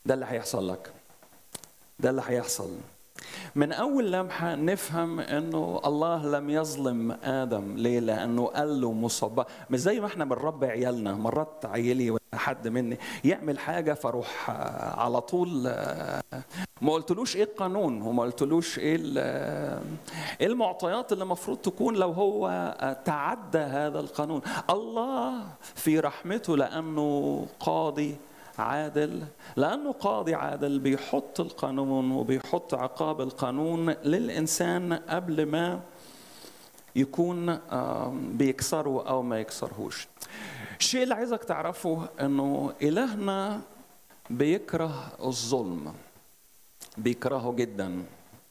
ده اللي هيحصل لك ده اللي هيحصل من اول لمحه نفهم انه الله لم يظلم ادم ليه لانه قال له مصاب مش زي ما احنا بنربي عيالنا مرات عيلي ولا حد مني يعمل حاجه فاروح على طول ما قلتلوش ايه القانون وما قلتلوش ايه ايه المعطيات اللي المفروض تكون لو هو تعدى هذا القانون الله في رحمته لانه قاضي عادل لانه قاضي عادل بيحط القانون وبيحط عقاب القانون للانسان قبل ما يكون بيكسره او ما يكسرهوش الشيء اللي عايزك تعرفه انه الهنا بيكره الظلم بيكرهه جدا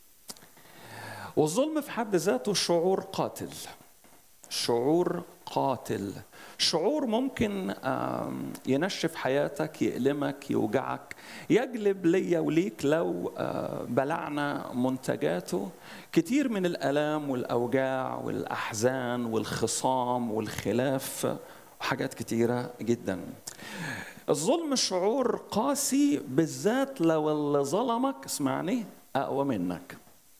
والظلم في حد ذاته شعور قاتل شعور قاتل شعور ممكن ينشف حياتك يألمك يوجعك يجلب ليا وليك لو بلعنا منتجاته كتير من الآلام والأوجاع والأحزان والخصام والخلاف وحاجات كتيرة جدا الظلم شعور قاسي بالذات لو اللي ظلمك اسمعني أقوى منك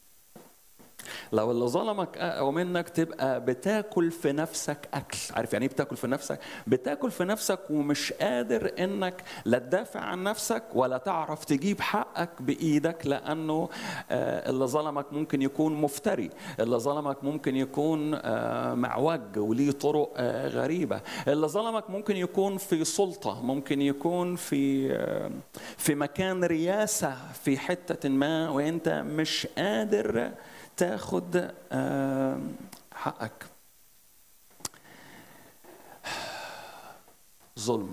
لو اللي ظلمك اقوى منك تبقى بتاكل في نفسك اكل عارف يعني ايه بتاكل في نفسك بتاكل في نفسك ومش قادر انك لا تدافع عن نفسك ولا تعرف تجيب حقك بايدك لانه اللي ظلمك ممكن يكون مفتري اللي ظلمك ممكن يكون معوج وليه طرق غريبه اللي ظلمك ممكن يكون في سلطه ممكن يكون في في مكان رياسه في حته ما وانت مش قادر تاخد حقك ظلم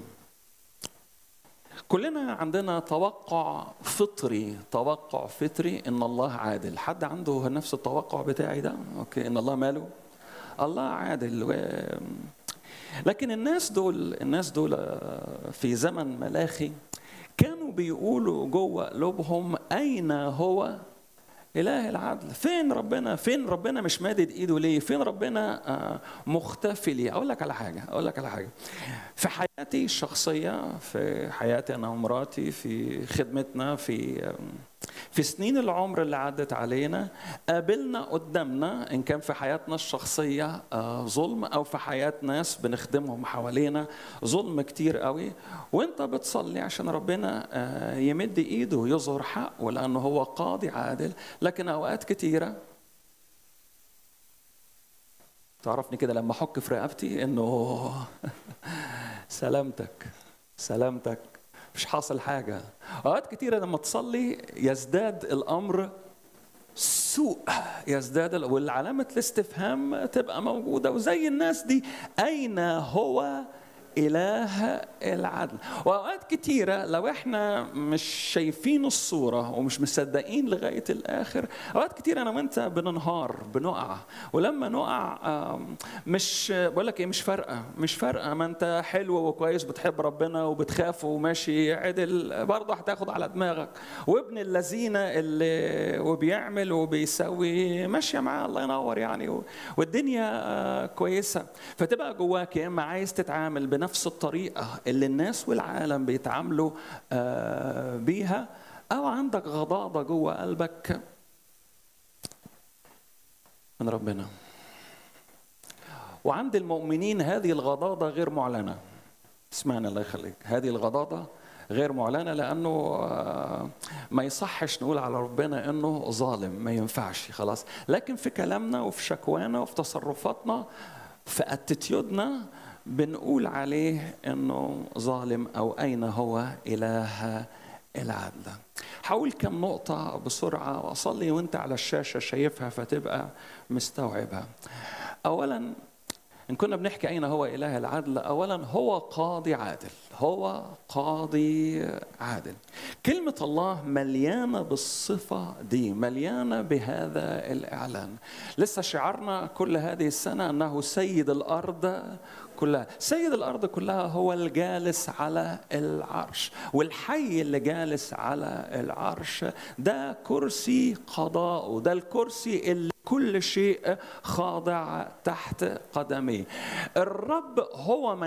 كلنا عندنا توقع فطري توقع فطري ان الله عادل حد عنده نفس التوقع بتاعي ده اوكي ان الله ماله الله عادل و... لكن الناس دول الناس دول في زمن ملاخي كانوا بيقولوا جوه قلوبهم اين هو إله العدل فين ربنا فين ربنا مش مادد ايده ليه فين ربنا مختفي ليه اقول لك على حاجه اقول لك على حاجه في حياتي الشخصيه في حياتي انا ومراتي في خدمتنا في في سنين العمر اللي عدت علينا قابلنا قدامنا ان كان في حياتنا الشخصيه ظلم او في حياه ناس بنخدمهم حوالينا ظلم كتير قوي وانت بتصلي عشان ربنا يمد ايده يظهر حقه لانه هو قاضي عادل لكن اوقات كتيره تعرفني كده لما احك في رقبتي انه سلامتك سلامتك مش حاصل حاجة أوقات كتيرة لما تصلي يزداد الأمر سوء يزداد والعلامة الاستفهام تبقى موجودة وزي الناس دي أين هو إله العدل وأوقات كتيرة لو إحنا مش شايفين الصورة ومش مصدقين لغاية الآخر أوقات كتيرة أنا وأنت بننهار بنقع ولما نقع مش بقول لك إيه مش فارقة مش فارقة ما أنت حلو وكويس بتحب ربنا وبتخاف وماشي عدل برضه هتاخد على دماغك وابن اللذينة اللي وبيعمل وبيسوي ماشية معاه الله ينور يعني والدنيا كويسة فتبقى جواك يا إما عايز تتعامل بنفس بنفس الطريقة اللي الناس والعالم بيتعاملوا بيها أو عندك غضاضة جوه قلبك من ربنا وعند المؤمنين هذه الغضاضة غير معلنة اسمعني الله يخليك هذه الغضاضة غير معلنة لأنه ما يصحش نقول على ربنا أنه ظالم ما ينفعش خلاص لكن في كلامنا وفي شكوانا وفي تصرفاتنا في اتيتيودنا بنقول عليه انه ظالم او اين هو اله العدل حاول كم نقطة بسرعة وأصلي وأنت على الشاشة شايفها فتبقى مستوعبها أولا إن كنا بنحكي أين هو إله العدل أولا هو قاضي عادل هو قاضي عادل كلمة الله مليانة بالصفة دي مليانة بهذا الإعلان لسه شعرنا كل هذه السنة أنه سيد الأرض كلها سيد الأرض كلها هو الجالس على العرش والحي اللي جالس على العرش ده كرسي قضاء ده الكرسي اللي كل شيء خاضع تحت قدميه الرب هو من